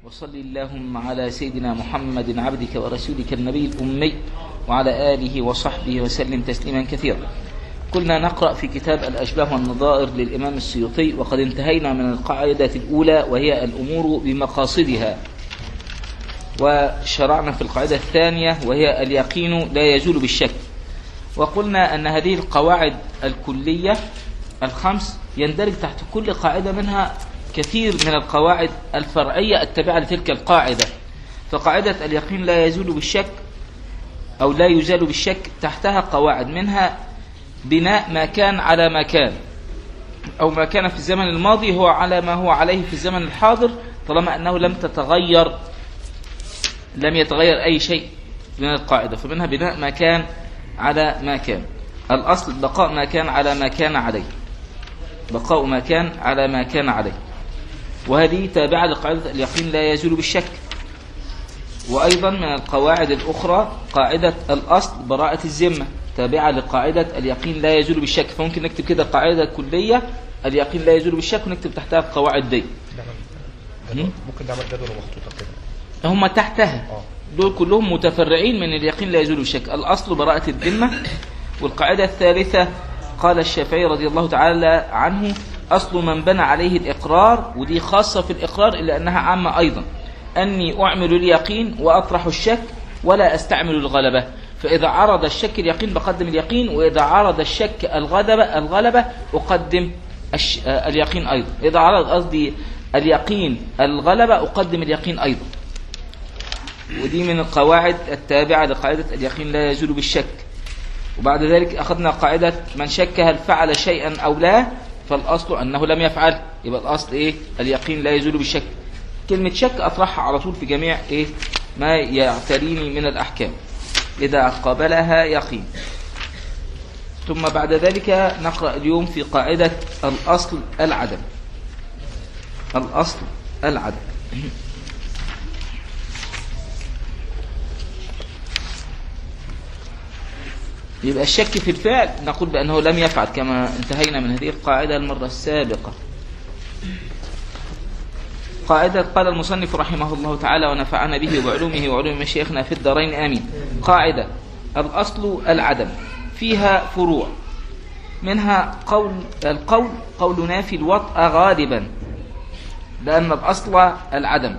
وصل اللهم على سيدنا محمد عبدك ورسولك النبي الأمي وعلى آله وصحبه وسلم تسليما كثيرا كنا نقرأ في كتاب الأشباه والنظائر للإمام السيوطي وقد انتهينا من القاعدة الأولى وهي الأمور بمقاصدها وشرعنا في القاعدة الثانية وهي اليقين لا يزول بالشك وقلنا أن هذه القواعد الكلية الخمس يندرج تحت كل قاعدة منها كثير من القواعد الفرعية التابعة لتلك القاعدة فقاعدة اليقين لا يزول بالشك أو لا يزال بالشك تحتها قواعد منها بناء ما كان على ما كان أو ما كان في الزمن الماضي هو على ما هو عليه في الزمن الحاضر طالما أنه لم تتغير لم يتغير أي شيء من القاعدة فمنها بناء ما كان على ما كان الأصل بقاء ما كان على ما كان عليه بقاء ما كان على ما كان عليه وهذه تابعة لقاعدة اليقين لا يزول بالشك وأيضا من القواعد الأخرى قاعدة الأصل براءة الذمة تابعة لقاعدة اليقين لا يزول بالشك فممكن نكتب كده قاعدة كلية اليقين لا يزول بالشك ونكتب تحتها القواعد دي ممكن نعمل جدول مخطوطة كده هم تحتها اه دول كلهم متفرعين من اليقين لا يزول بالشك الأصل براءة الذمة والقاعدة الثالثة قال الشافعي رضي الله تعالى عنه أصل من بنى عليه الإقرار ودي خاصة في الإقرار إلا أنها عامة أيضا أني أعمل اليقين وأطرح الشك ولا أستعمل الغلبة فإذا عرض الشك اليقين بقدم اليقين وإذا عرض الشك الغلبة الغلبة أقدم الش... آه، اليقين أيضا إذا عرض قصدي اليقين الغلبة أقدم اليقين أيضا ودي من القواعد التابعة لقاعدة اليقين لا يزول بالشك وبعد ذلك أخذنا قاعدة من شك هل فعل شيئا أو لا فالأصل أنه لم يفعل يبقى الأصل إيه اليقين لا يزول بالشك كلمة شك أطرحها على طول في جميع إيه ما يعتريني من الأحكام إذا قابلها يقين ثم بعد ذلك نقرأ اليوم في قاعدة الأصل العدم الأصل العدم يبقى الشك في الفعل نقول بأنه لم يفعل كما انتهينا من هذه القاعدة المرة السابقة قاعدة قال المصنف رحمه الله تعالى ونفعنا به وعلومه وعلوم مشايخنا في الدارين آمين قاعدة الأصل العدم فيها فروع منها قول القول قول نافي الوطء غالبا لأن الأصل العدم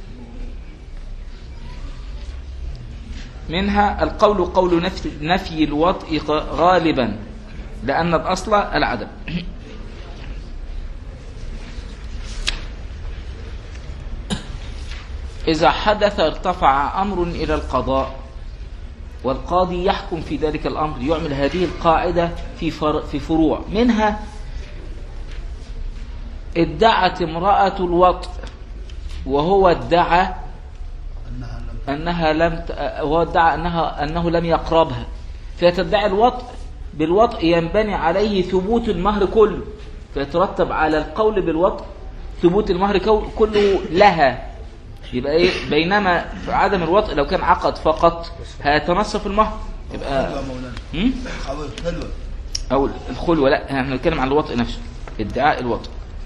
منها القول قول نفي, نفي الوطء غالبا لأن الأصل العدم إذا حدث ارتفع أمر إلى القضاء والقاضي يحكم في ذلك الأمر يعمل هذه القاعدة في فر في فروع منها ادعت امرأة الوطء وهو ادعى أنها لم ت... هو ادعى أنها أنه لم يقربها فتدعي الوطء بالوطء ينبني عليه ثبوت المهر كله فيترتب على القول بالوطء ثبوت المهر كو- كله لها يبقى ايه بينما في عدم الوطء لو كان عقد فقط هيتنصف المهر يبقى حلوة مولانا هم؟ حلوة حلوة او الخلوه لا احنا بنتكلم عن الوطء نفسه ادعاء الوطء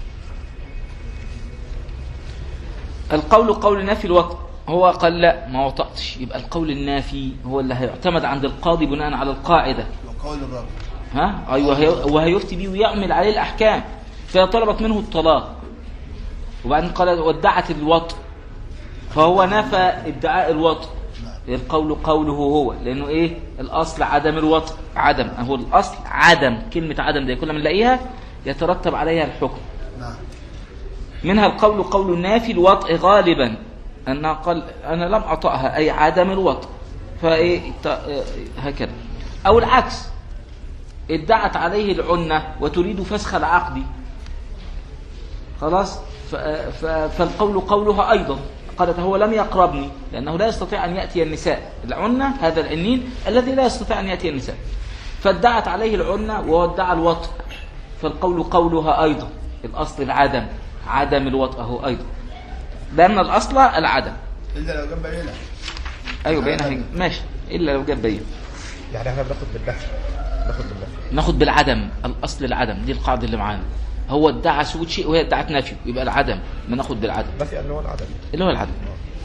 القول قول نافي الوطء هو قال لا ما وطأتش يبقى القول النافي هو اللي هيعتمد عند القاضي بناء على القاعده وقول الرب ها ايوه هي- وهيفتي بيه ويعمل عليه الاحكام فهي طلبت منه الطلاق وبعدين قال وادعت الوطء فهو نفى ادعاء الوطء القول قوله هو لانه ايه الاصل عدم الوطء عدم هو الاصل عدم كلمه عدم دي كل ما نلاقيها يترتب عليها الحكم نعم منها القول قول النافي الوطء غالبا أنها قال أنا لم أطأها أي عدم الوطء فإيه ت- آه، هكذا أو العكس ادعت عليه العنة وتريد فسخ العقد خلاص ف- ف- فالقول قولها أيضا قالت هو لم يقربني لأنه لا يستطيع أن يأتي النساء العنة هذا العنين الذي لا يستطيع أن يأتي النساء فادعت عليه العنة وهو ادعى الوطء فالقول قولها أيضا الأصل العدم عدم الوطء هو أيضا لأن الأصل العدم إلا لو جنب بينها أيوة بينها ماشي إلا لو جاب بين يعني احنا بناخد بالنفي ناخد بالنفي ناخد بالعدم الأصل العدم دي القاعدة اللي معانا هو ادعى ثبوت شيء وهي ادعت نفيه يبقى العدم بناخد بالعدم نفي اللي هو العدم اللي هو العدم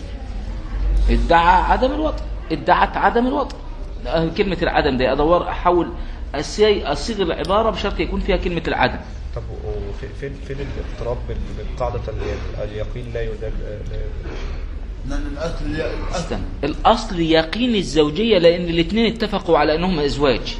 ادعى عدم الوطن ادعت عدم الوطن آه، كلمة العدم دي ادور احاول أسي- اصيغ العبارة بشرط يكون فيها كلمة العدم طب وفين فين فين الاقتراب من من قاعده ال- اليقين لا يزال لا- لان الاصل الاصل استنى الاصل يقين الزوجية لان الاثنين اتفقوا على انهم ازواج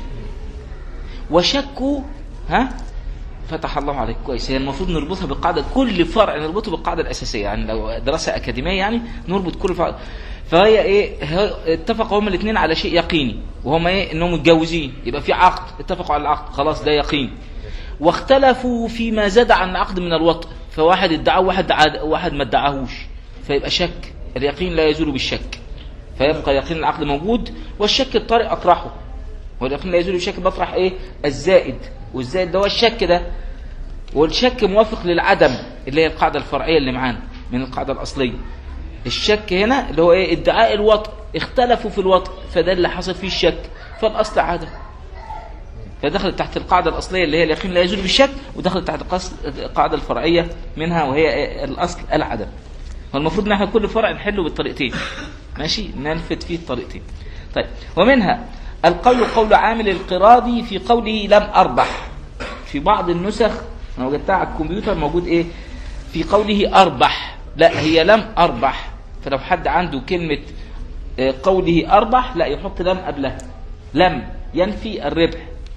وشكوا ها فتح الله عليك كويس هي المفروض نربطها بالقاعدة كل فرع نربطه بالقاعدة الأساسية يعني لو دراسة أكاديمية يعني نربط كل فرع فهي ايه هي- اتفقوا هما الاثنين على شيء يقيني وهما ايه انهم متجوزين يبقى في عقد اتفقوا على العقد خلاص ده يقين واختلفوا فيما زاد عن العقد من الوطء فواحد ادعاه واحد عاد واحد ما ادعاهوش فيبقى شك اليقين لا يزول بالشك فيبقى يقين العقد موجود والشك الطارئ اطرحه واليقين لا يزول بالشك بطرح ايه الزائد والزائد ده هو الشك ده والشك موافق للعدم اللي هي القاعدة الفرعية اللي معانا من القاعدة الأصلية الشك هنا اللي هو ايه ادعاء الوطء اختلفوا في الوطء فده اللي حصل فيه الشك فالأصل عدم فدخلت تحت القاعدة الأصلية اللي هي اليقين لا يزول بالشك ودخلت تحت القص- القاعدة الفرعية منها وهي إيه؟ الأصل العدم والمفروض ان احنا كل فرع نحله بالطريقتين ماشي نلفت فيه الطريقتين طيب ومنها القول قول عامل القراضي في قوله لم أربح في بعض النسخ انا وجدتها على الكمبيوتر موجود ايه في قوله أربح لا هي لم أربح فلو حد عنده كلمة آه، قوله أربح لا يحط لم قبلها لم ينفي الربح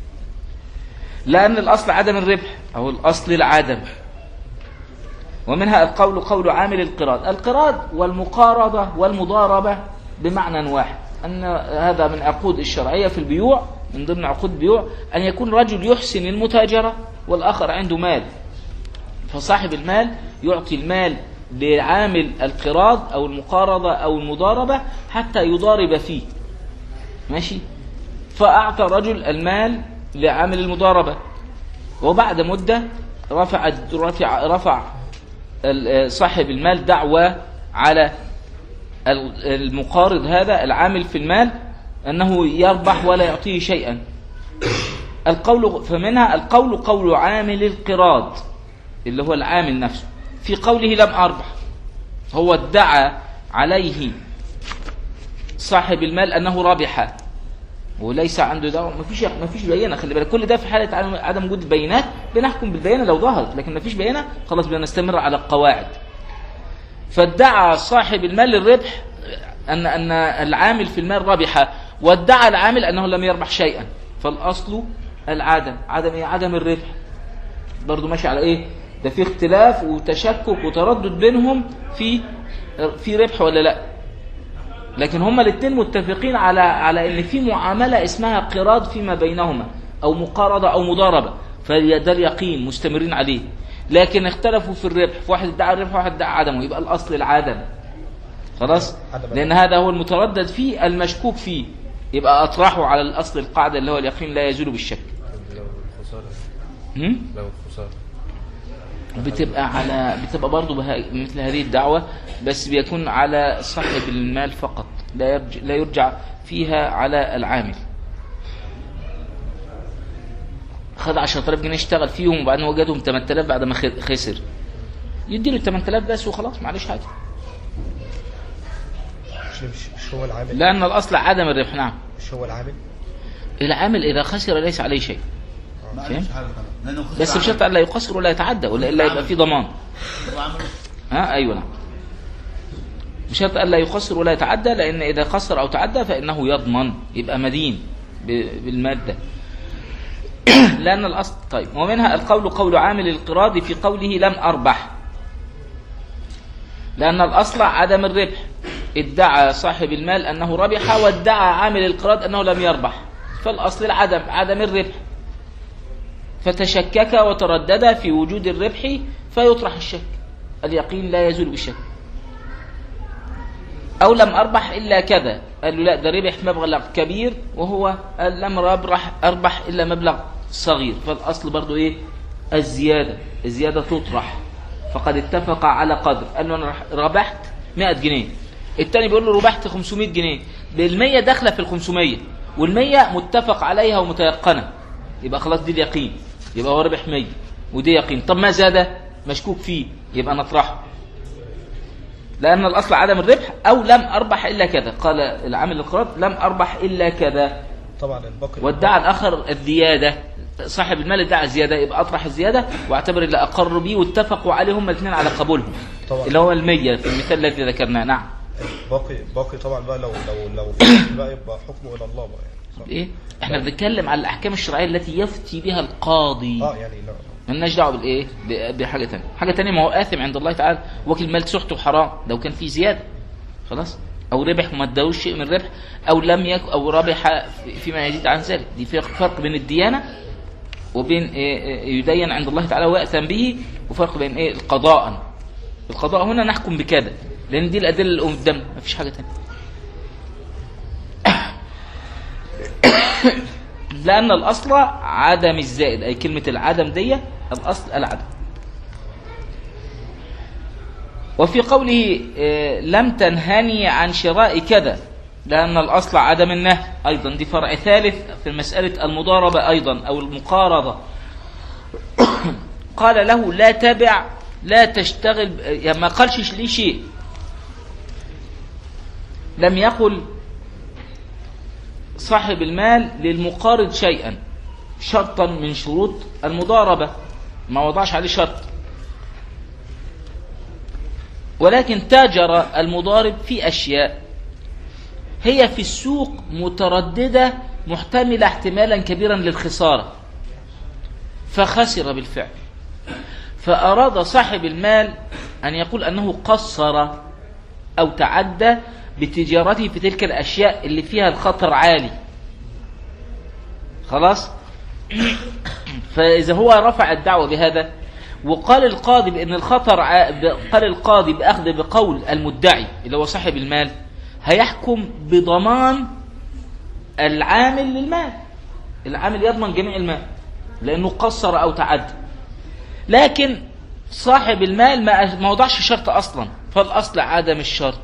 لأن الأصل عدم الربح أو الأصل العدم ومنها القول قول عامل القراض القراض والمقارضة والمضاربة بمعنى واحد أن هذا من عقود الشرعية في البيوع من ضمن عقود البيوع أن يكون رجل يحسن المتاجرة والآخر عنده مال فصاحب المال يعطي المال لعامل القراض أو المقارضة أو المضاربة حتى يضارب فيه ماشي فأعطى رجل المال لعامل المضاربة وبعد مدة رفع رفع رفع ال- صاحب المال دعوى على ال- المقارض هذا العامل في المال أنه يربح ولا يعطيه شيئا القول فمنها القول قول عامل القراض اللي هو العامل نفسه في قوله لم أربح هو ادعى عليه صاحب المال أنه ربح وليس عنده ده مفيش مفيش بينه خلي بالك كل ده في حاله عدم- عدم وجود البينات بنحكم بالبينه لو ظهرت لكن مفيش بينه خلاص بنستمر على القواعد فادعى صاحب المال الربح ان ان العامل في المال ربح وادعى العامل انه لم يربح شيئا فالاصل العدم عدم ايه عدم الربح برضه ماشي على ايه ده في اختلاف وتشكك وتردد بينهم في في ربح ولا لا لكن هما الاثنين متفقين على على ان في معامله اسمها قراض فيما بينهما او مقارضه او مضاربه فده اليقين مستمرين عليه لكن اختلفوا في الربح فواحد ادعى الربح وواحد ادعى عدمه يبقى الاصل العدم خلاص عدم لان هذا هو المتردد فيه المشكوك فيه يبقى اطرحه على الاصل القاعده اللي هو اليقين لا يزول بالشك لو الخساره هم؟ لو الخساره بتبقى على بتبقى برضه بها... مثل هذه الدعوة بس بيكون على صاحب المال فقط لا يرجع, لا يرجع فيها على العامل خد 10000 جنيه اشتغل فيهم وبعدين وجدهم 8000 بعد ما خ- خسر يديله 8000 بس وخلاص معلش حاجة مش مش, مش هو العامل لأن الأصل عدم الربح نعم مش هو العامل العامل إذا خسر ليس عليه شيء ما فهمت؟ عندوش حاجه طبعا لانه خسر بس عمل. بشرط أن لا يقصر ولا يتعدى ولا إلا يبقى في ضمان هو عمل ها ايوه نعم بشرط الا يقصر ولا يتعدى لان اذا قصر او تعدى فانه يضمن يبقى مدين ب- بالمال ده لان الاصل طيب ومنها القول قول عامل القراض في قوله لم اربح لان الاصل عدم الربح ادعى صاحب المال انه ربح وادعى عامل القراض انه لم يربح فالاصل العدم عدم الربح فتشكك وتردد في وجود الربح فيطرح الشك اليقين لا يزول بالشك أو لم أربح إلا كذا قال له لا ده ربح مبلغ كبير وهو قال لم أربح أربح إلا مبلغ صغير فالأصل برضو إيه الزيادة الزيادة تطرح فقد اتفق على قدر قال له أنا رح- ربحت 100 جنيه التاني بيقول له ربحت 500 جنيه بالمية داخلة في ال 500 والمية متفق عليها ومتيقنة يبقى خلاص دي اليقين يبقى هو ربح 100 ودي يقين طب ما زاد مشكوك فيه يبقى نطرحه لأن الأصل عدم الربح أو لم أربح إلا كذا قال العامل القرار لم أربح إلا كذا طبعا الباقي وادعى الآخر الزيادة صاحب المال ادعى الزيادة يبقى أطرح الزيادة واعتبر اللي أقر به واتفقوا عليه هم الاثنين على قبولهم طبعا. اللي هو المية في المثال الذي ذكرناه نعم باقي باقي طبعا بقى لو لو لو بقى يبقى حكمه الى الله بقى يعني صح؟ إيه؟ احنا بنتكلم على الأحكام الشرعية التي يفتي بها القاضي اه يعني لا مالناش دعوه بالايه ب- بحاجه ثانيه حاجه ثانيه ما هو اثم عند الله تعالى وكيل مال سحته حرام لو كان فيه زياده خلاص او ربح وما ادالوش شيء من ربح او لم يك او ربح في- فيما يزيد عن ذلك دي في فرق بين الديانه وبين إيه إيه يدين عند الله تعالى ويأثم به وفرق بين ايه القضاء القضاء هنا نحكم بكذا لان دي الادله اللي قدامنا مفيش حاجه ثانيه لأن الأصل عدم الزائد أي كلمة العدم دي الأصل العدم وفي قوله آه، لم تنهني عن شراء كذا لأن الأصل عدم النهي أيضا دي فرع ثالث في مسألة المضاربة أيضا أو المقارضة قال له لا تبع لا تشتغل ب- يعني ما قالش لي شيء لم يقل صاحب المال للمقارض شيئا شرطا من شروط المضاربة ما وضعش عليه شرط ولكن تاجر المضارب في أشياء هي في السوق مترددة محتملة احتمالا كبيرا للخسارة فخسر بالفعل فأراد صاحب المال أن يقول أنه قصر أو تعدى بتجارته في تلك الأشياء اللي فيها الخطر عالي خلاص فإذا هو رفع الدعوة بهذا وقال القاضي بأن الخطر ع- ب- قال القاضي بأخذ بقول المدعي اللي هو صاحب المال هيحكم بضمان العامل للمال العامل يضمن جميع المال لأنه قصر أو تعدى لكن صاحب المال ما ما وضعش شرط أصلا فالأصل عدم الشرط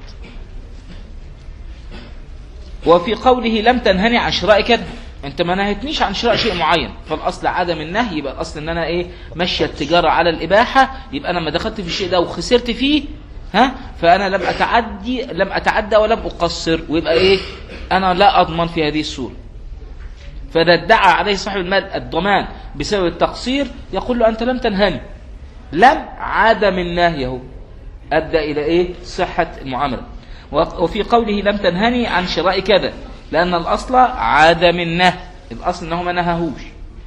وفي قوله لم تنهني عن شراء كذا انت ما نهيتنيش عن شراء شيء معين فالاصل عدم النهي يبقى الاصل ان انا ايه ماشيه التجاره على الاباحه يبقى انا لما دخلت في الشيء ده وخسرت فيه ها فانا لم اتعدي لم اتعدى ولم اقصر ويبقى ايه انا لا اضمن في هذه الصوره فاذا ادعى عليه صاحب المال الضمان بسبب التقصير يقول له انت لم تنهني لم عدم النهي اهو ادى الى ايه صحه المعامله وفي قوله لم تنهني عن شراء كذا لان الاصل عدم النهي الاصل انه ما نهاهوش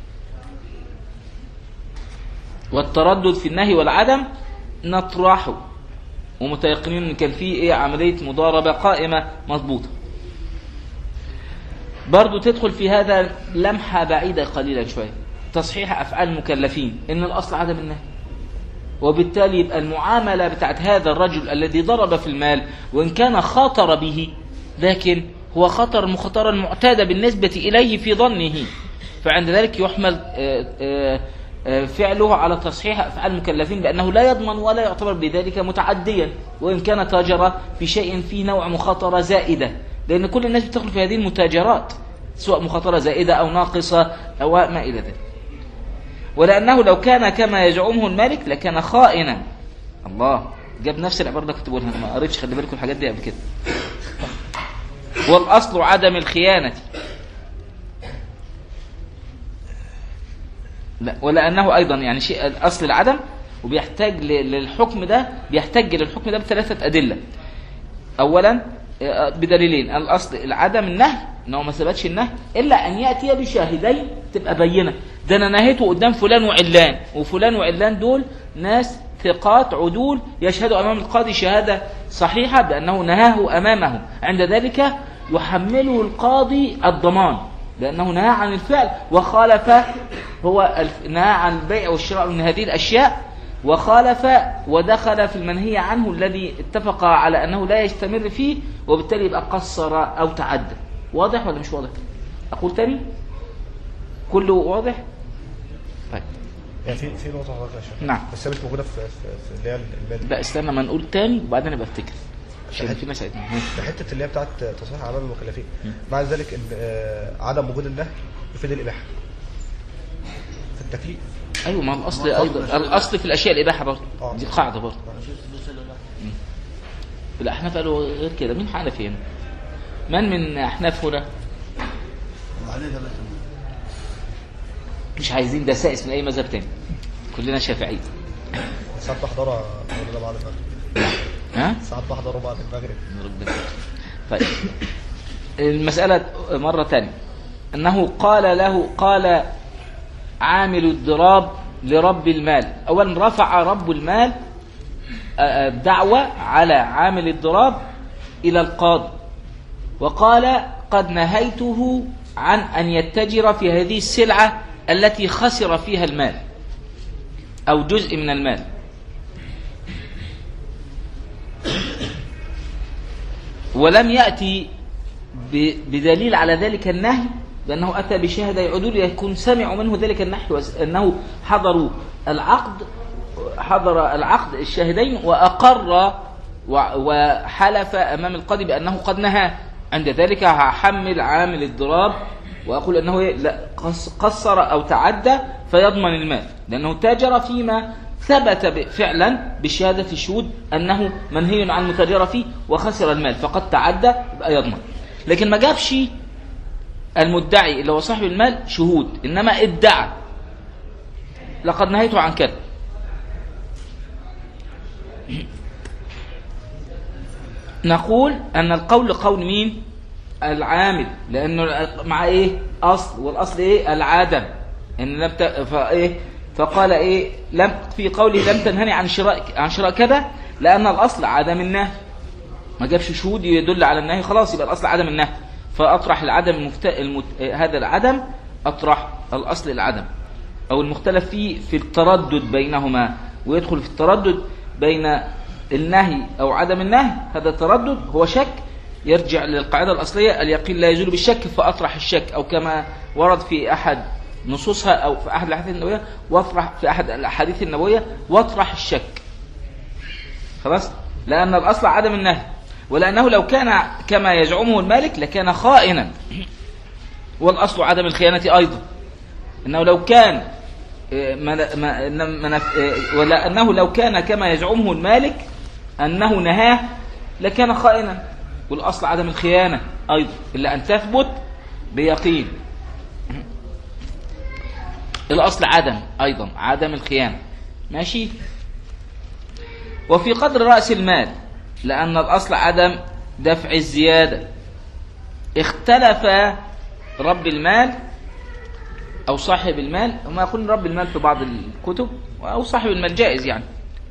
والتردد في النهي والعدم نطرحه ومتيقنين ان كان في ايه عمليه مضاربه قائمه مضبوطه برضو تدخل في هذا لمحه بعيده قليلا شويه تصحيح افعال المكلفين ان الاصل عدم النهي وبالتالي يبقى المعاملة بتاعت هذا الرجل الذي ضرب في المال وإن كان خاطر به لكن هو خطر مخاطرة معتادة بالنسبة إليه في ظنه فعند ذلك يحمل آه، آه، آه، فعله على تصحيح أفعال المكلفين بأنه لا يضمن ولا يعتبر بذلك متعديا وإن كان تاجر في شيء فيه نوع مخاطرة زائدة لأن كل الناس بتدخل في هذه المتاجرات سواء مخاطرة زائدة أو ناقصة أو ما إلى ذلك ولأنه لو كان كما يزعمه الملك لكان خائنا الله جاب نفس العبارة اللي كنت بقولها أنا ما قريتش خلي بالكم الحاجات دي قبل كده والأصل عدم الخيانة لا ولأنه أيضا يعني شيء الأصل العدم وبيحتاج ل- للحكم ده بيحتاج للحكم ده بثلاثة أدلة أولا آه، بدليلين الأصل العدم النهي إنه ما ثبتش النهي إلا أن يأتي بشاهدين تبقى بينة ده أنا نهيته قدام فلان وعلان وفلان وعلان دول ناس ثقات عدول يشهدوا أمام القاضي شهادة صحيحة بأنه نهاه أمامه عند ذلك يحمله القاضي الضمان لأنه نهى عن الفعل وخالف هو الف- نهى عن البيع والشراء من هذه الأشياء وخالف ودخل في المنهي عنه الذي اتفق على أنه لا يستمر فيه وبالتالي يبقى قصر أو تعدى واضح ولا مش واضح أقول تاني كله واضح طيب يعني في في نقطه حضرتك يا شيخ نعم. بس هي مش موجوده في في, في اللي هي المال لا استنى ما نقول تاني وبعدين ابقى افتكر عشان في ناس عايزين. حته اللي هي بتاعت تصحيح اعمال المكلفين مع ذلك ان آه، عدم وجود النهي يفيد الاباحه في التكليف ايوه ما الاصل ما ايضا الأصل- الاصل في الاشياء الاباحه برضه آه. دي القاعده برضه شفت المسألة لا الاحناف قالوا غير كده مين حنفي هنا من من احناف هنا وعليها بس مش عايزين دسائس من اي مذهب تاني كلنا شافعيه ساعات بحضرها مولانا بعد المغرب ها ساعات بحضره بعد المغرب ربنا طيب المسألة مرة تانية أنه قال له قال عامل الضراب لرب المال أولا رفع رب المال آه، آه، دعوة على عامل الضراب إلى القاضي وقال قد نهيته عن أن يتجر في هذه السلعة التي خسر فيها المال أو جزء من المال ولم يأتي ب- بدليل على ذلك النهي بأنه أتى بشهادة عدول يكون سمعوا منه ذلك النهي وس- أنه حضروا العقد حضر العقد الشاهدين وأقر و- وحلف أمام القاضي بأنه قد نهى عند ذلك هحمل عامل الضراب وأقول أنه إيه؟ لا قص- قصر أو تعدى فيضمن المال لأنه تاجر فيما ثبت ب- فعلا بشهادة الشهود أنه منهي عن المتاجرة فيه وخسر المال فقد تعدى يبقى يضمن لكن ما جابش المدعي اللي هو صاحب المال شهود إنما ادعى لقد نهيته عن كذا نقول أن القول قول مين العامل لأنه مع إيه أصل والأصل إيه العدم إن لم ت... فإيه فقال إيه لم في قوله لم تنهني عن شراء عن شراء كذا لأن الأصل عدم النهي ما جابش شهود يدل على النهي خلاص يبقى الأصل عدم النهي فأطرح العدم المفت... المت... هذا العدم أطرح الأصل العدم أو المختلف فيه في التردد بينهما ويدخل في التردد بين النهي أو عدم النهي هذا التردد هو شك يرجع للقاعدة الأصلية اليقين لا يزول بالشك فأطرح الشك أو كما ورد في أحد نصوصها أو في أحد الأحاديث النبوية واطرح في أحد الأحاديث النبوية واطرح الشك خلاص لأن الأصل عدم النهي ولأنه لو كان كما يزعمه المالك لكان خائنا والأصل عدم الخيانة أيضا انه لو كان آه، ما ما إن- منف- آه، ولا انه لو كان كما يزعمه المالك انه نهاه لكان خائنا والاصل عدم الخيانه ايضا الا ان تثبت بيقين الاصل عدم ايضا عدم الخيانه ماشي وفي قدر راس المال لان الاصل عدم دفع الزياده اختلف رب المال أو صاحب المال وما يقول رب المال في بعض الكتب أو صاحب المال جائز يعني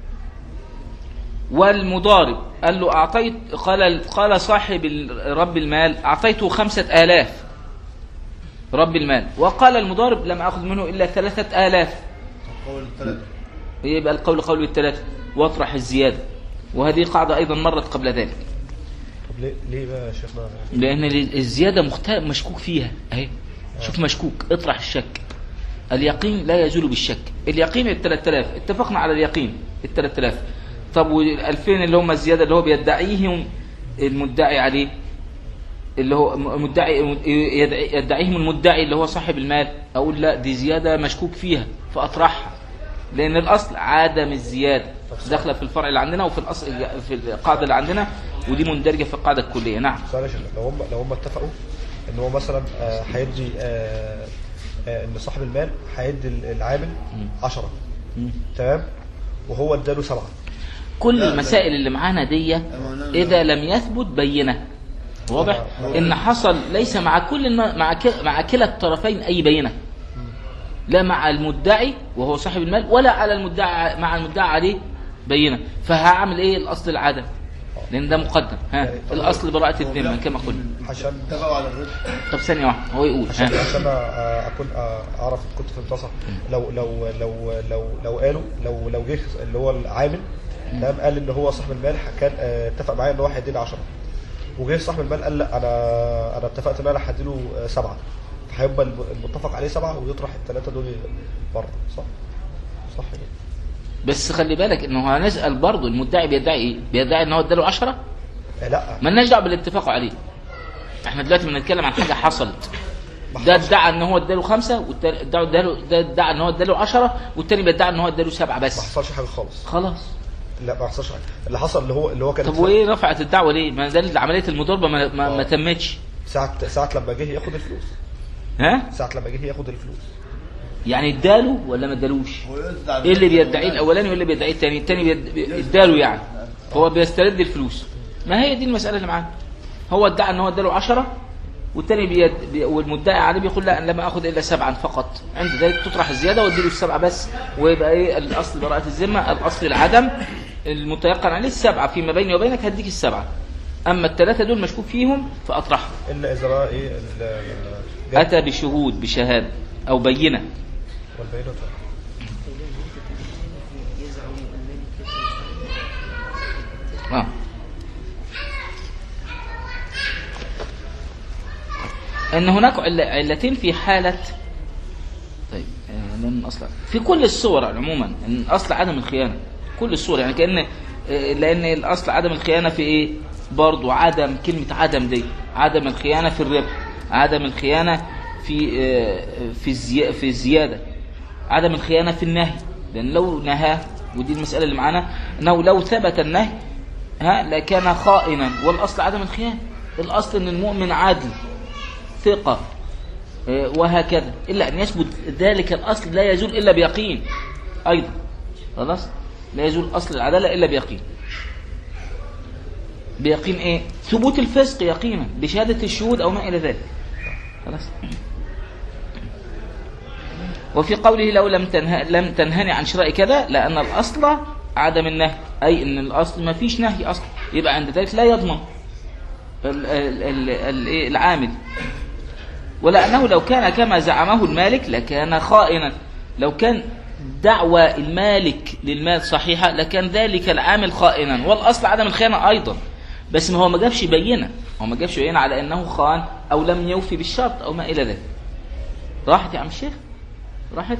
والمضارب قال له أعطيت قال قال صاحب ال- رب المال أعطيته خمسة آلاف رب المال وقال المضارب لم أخذ منه إلا ثلاثة آلاف قول الثلاثة يبقى القول قول الثلاثة واطرح الزيادة وهذه قاعدة أيضا مرت قبل ذلك طب ليه ليه بقى يا شيخنا لأن الزيادة مختلف مشكوك فيها أهي شوف مشكوك اطرح الشك اليقين لا يزول بالشك اليقين ال 3000 اتفقنا على اليقين ال 3000 طب وال 2000 اللي هم الزيادة اللي هو بيدعيهم المدعي عليه اللي هو م- مدعي يدعي- يدعيهم المدعي اللي هو صاحب المال اقول لا دي زيادة مشكوك فيها فاطرحها لان الاصل عدم الزيادة داخله في الفرع اللي عندنا وفي الاصل في القاعدة اللي عندنا ودي مندرجة في القاعدة الكلية نعم سؤال يا شيخ لو هم لو هم اتفقوا ان هو مثلا آه، هيدي آه، آه، ان صاحب المال هيدي العامل 10 تمام وهو اداله سبعه كل لا، لا. المسائل اللي معانا دي إذا لم يثبت بينة واضح آه. إن حصل ليس مع كل الم- مع ك- مع كلا الطرفين أي بينة لا مع المدعي وهو صاحب المال ولا على المدعي مع المدعي عليه بينة فهعمل إيه الأصل العدم لأن ده مقدم ها الأصل براءة الذمة كما قلنا عشان اتفقوا على الربح طب ثانية واحدة هو يقول عشان ها عشان آه، اكون آه، اعرف كنت فهمت صح لو لو لو لو لو قالوا لو لو جه اللي هو العامل تمام قال ان هو صاحب المال كان آه، اتفق معايا ان هو هيديني 10 وجه صاحب المال قال لا انا انا اتفقت ان انا هديله آه، سبعه فهيبقى الم- المتفق عليه سبعه ويطرح الثلاثه دول بره صح؟ صح كده بس خلي بالك انه هنسأل برضه المدعي بيدعي ايه بيدعي ان هو اداله 10 آه، لا مالناش دعوه بالاتفاق عليه احنا دلوقتي بنتكلم عن حاجه حصلت ما ده حصلش. ادعى ان هو اداله خمسه والتاني ادعى اداله ده ادعى ان هو اداله 10 والتاني بيدعي ان هو اداله سبعه ما بس حصلش حاجه خالص خلاص لا ما حصلش حاجه اللي حصل اللي هو اللي هو كان طب وايه رفعت الدعوه ليه؟ ما ده عمليه المضاربه ما, ما, ما آه. تمتش ساعه ساعه لما جه ياخد الفلوس ها؟ ساعه لما جه ياخد الفلوس يعني اداله ولا ما ادالوش؟ هو يدعي ايه اللي بيدعيه الاولاني وايه اللي بيدعيه الثاني؟ الثاني بيد- بي- اداله يعني هو بيسترد الفلوس ما هي دي المساله اللي معانا هو ادعى ان هو اداله 10 والثاني بيد... بي... والمدعي عليه بيقول لا أنا لم اخذ الا سبعا فقط عند ذلك تطرح الزياده واديله السبعه بس ويبقى ايه الاصل براءه الذمه الاصل العدم المتيقن عليه السبعه فيما بيني وبينك هديك السبعه اما الثلاثه دول مشكوك فيهم فاطرحهم الا اذا بقى ايه ال- ال- اتى بشهود بشهاده او بينه والبينة آه. ان هناك عل- علتين في حاله طيب آه، لان اصلا في كل الصور عموما ان اصل عدم الخيانه كل الصور يعني كان آه، لان الاصل عدم الخيانه في ايه برضو عدم كلمه عدم دي عدم الخيانه في الربح عدم الخيانه في آه، في الزي... في الزياده عدم الخيانه في النهي لان لو نهى ودي المساله اللي معانا انه لو ثبت النهي ها لكان خائنا والاصل عدم الخيانه الاصل ان المؤمن عادل ثقة آه، وهكذا إلا أن يثبت ذلك الأصل لا يزول إلا بيقين أيضا خلاص لا يزول أصل العدالة إلا بيقين بيقين إيه ثبوت الفسق يقينا بشهادة الشهود أو ما إلى ذلك خلاص وفي قوله لو لم تنه... لم تنهني عن شراء كذا لأن الأصل عدم النهي أي أن الأصل ما فيش نهي أصلا يبقى عند ذلك لا يضمن ال- ال- ال- ال- إيه العامل ولأنه لو كان كما زعمه المالك لكان خائنا لو كان دعوى المالك للمال صحيحة لكان ذلك العامل خائنا والأصل عدم الخيانة أيضا بس ما هو ما جابش بينة هو ما جابش بينة على أنه خان أو لم يوفي بالشرط أو ما إلى ذلك راحت يا عم الشيخ راحت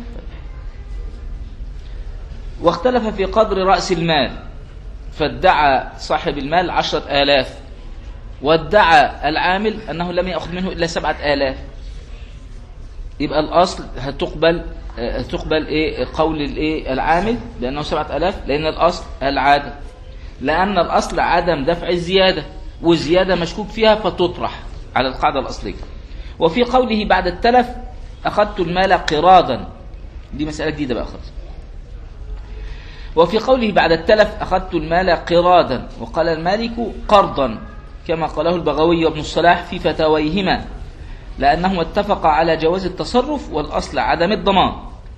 واختلف في قدر رأس المال فادعى صاحب المال عشرة آلاف وادعى العامل أنه لم يأخذ منه إلا سبعة آلاف يبقى الأصل هتقبل آه، هتقبل إيه قول الإيه العامل لأنه سبعة آلاف لأن الأصل العادة لأن الأصل عدم دفع الزيادة والزيادة مشكوك فيها فتطرح على القاعدة الأصلية وفي قوله بعد التلف أخذت المال قراضا دي مسألة جديدة بقى خالص وفي قوله بعد التلف أخذت المال قرادا وقال المالك قرضا كما قاله البغوي وابن الصلاح في فتاويهما لأنهما اتفقا على جواز التصرف والأصل عدم الضمان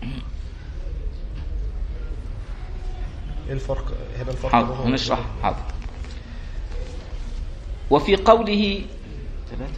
ايه الفرق هنا الفرق حاضر هو- هنشرح حاضر وفي قوله ثلاثة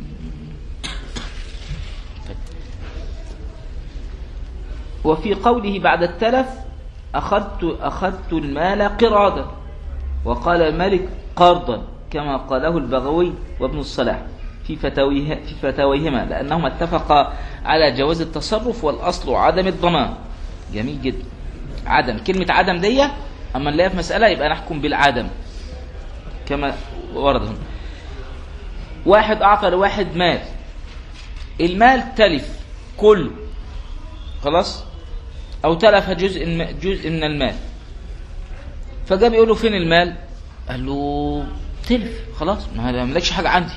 وفي قوله بعد التلف أخذت أخذت المال قرادا وقال الملك قرضا كما قاله البغوي وابن الصلاح في فتاويه في فتاويهما لأنهما اتفقا على جواز التصرف والأصل عدم الضمان جميل جدا عدم كلمة عدم دي أما نلاقيها في مسألة يبقى نحكم بالعدم كما ورد هنا واحد أعطى لواحد مال المال تلف كله خلاص أو تلف جزء م- جزء من المال فجاء بيقول له فين المال قال له تلف خلاص ما أنا مالكش حاجة عندي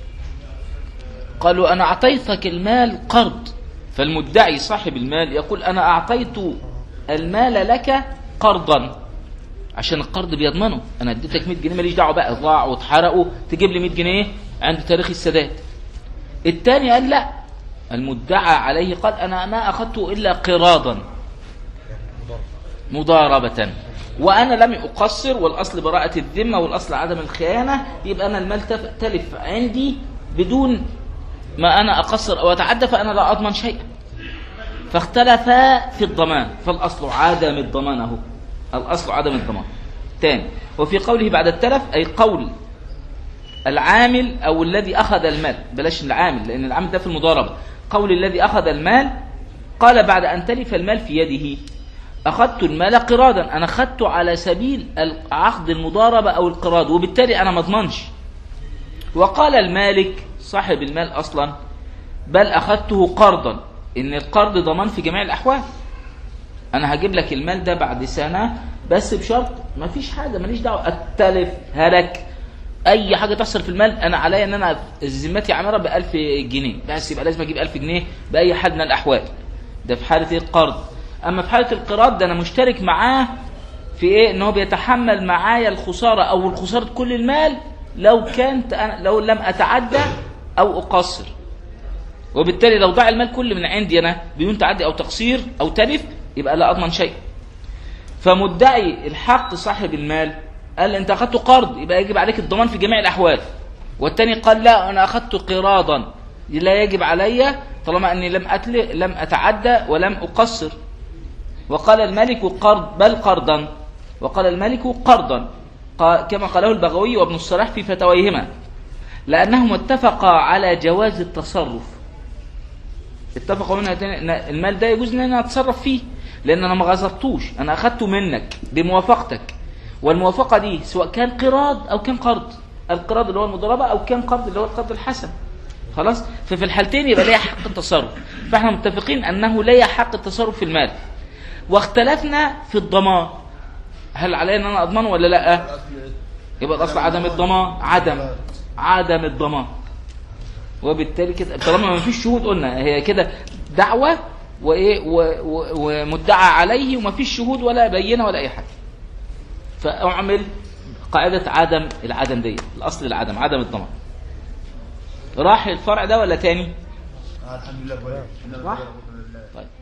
قالوا أنا أعطيتك المال قرض فالمدعي صاحب المال يقول أنا أعطيت المال لك قرضا عشان القرض بيضمنه أنا اديتك 100 جنيه ماليش دعوة بقى ضاع واتحرقوا تجيب لي 100 جنيه عند تاريخ السداد الثاني قال لا المدعى عليه قال أنا ما أخذته إلا قراضا مضاربة وأنا لم أقصر والأصل براءة الذمة والأصل عدم الخيانة يبقى أنا المال تف- تلف عندي بدون ما أنا أقصر أو أتعدى فأنا لا أضمن شيئا فاختلفا في الضمان فالأصل عدم الضمان أهو الأصل عدم الضمان تاني وفي قوله بعد التلف أي قول العامل أو الذي أخذ المال بلاش العامل لأن العامل ده في المضاربة قول الذي أخذ المال قال بعد أن تلف المال في يده أخذت المال قرادا أنا أخذته على سبيل عقد المضاربة أو القراض وبالتالي أنا ما اضمنش وقال المالك صاحب المال أصلا بل اخذته قرضا ان القرض ضمان في جميع الاحوال انا هجيب لك المال ده بعد سنه بس بشرط ما فيش حاجه ماليش دعوه اتلف هلك اي حاجه تحصل في المال انا عليا ان انا ذمتي عامره ب 1000 جنيه بس يبقى لازم اجيب 1000 جنيه باي حال من الاحوال ده في حاله ايه القرض اما في حاله القراض ده انا مشترك معاه في ايه ان هو بيتحمل معايا الخساره او الخساره كل المال لو كانت أنا لو لم اتعدى او اقصر وبالتالي لو ضاع المال كله من عندي انا بدون تعدي او تقصير او تلف يبقى لا اضمن شيء فمدعي الحق صاحب المال قال انت اخذت قرض يبقى يجب عليك الضمان في جميع الاحوال والتاني قال لا انا اخذت قراضا لا يجب علي طالما اني لم أتل لم اتعدى ولم اقصر وقال الملك قرض بل قرضا وقال الملك قرضا قا- كما قاله البغوي وابن الصلاح في فتاويهما لانهم اتفقا على جواز التصرف اتفقوا هنا تاني ان المال ده يجوز ان انا اتصرف فيه لان انا ما غصبتوش انا اخدته منك بموافقتك والموافقه دي سواء كان قراض او كان قرض القراض اللي هو المضاربه او كان قرض اللي هو القرض الحسن خلاص ففي الحالتين يبقى ليا حق التصرف فاحنا متفقين انه ليا حق التصرف في المال واختلفنا في الضمان هل علي ان انا اضمنه ولا لا يبقى الاصل عدم الضمان عدم عدم الضمان وبالتالي كده طالما ما فيش شهود قلنا هي كده دعوة وايه و- و- ومدعى عليه وما فيش شهود ولا بينه ولا اي حاجه فاعمل قاعده عدم العدم دي الاصل العدم عدم الضمان راح الفرع ده ولا تاني آه، الحمد لله كويس راح طيب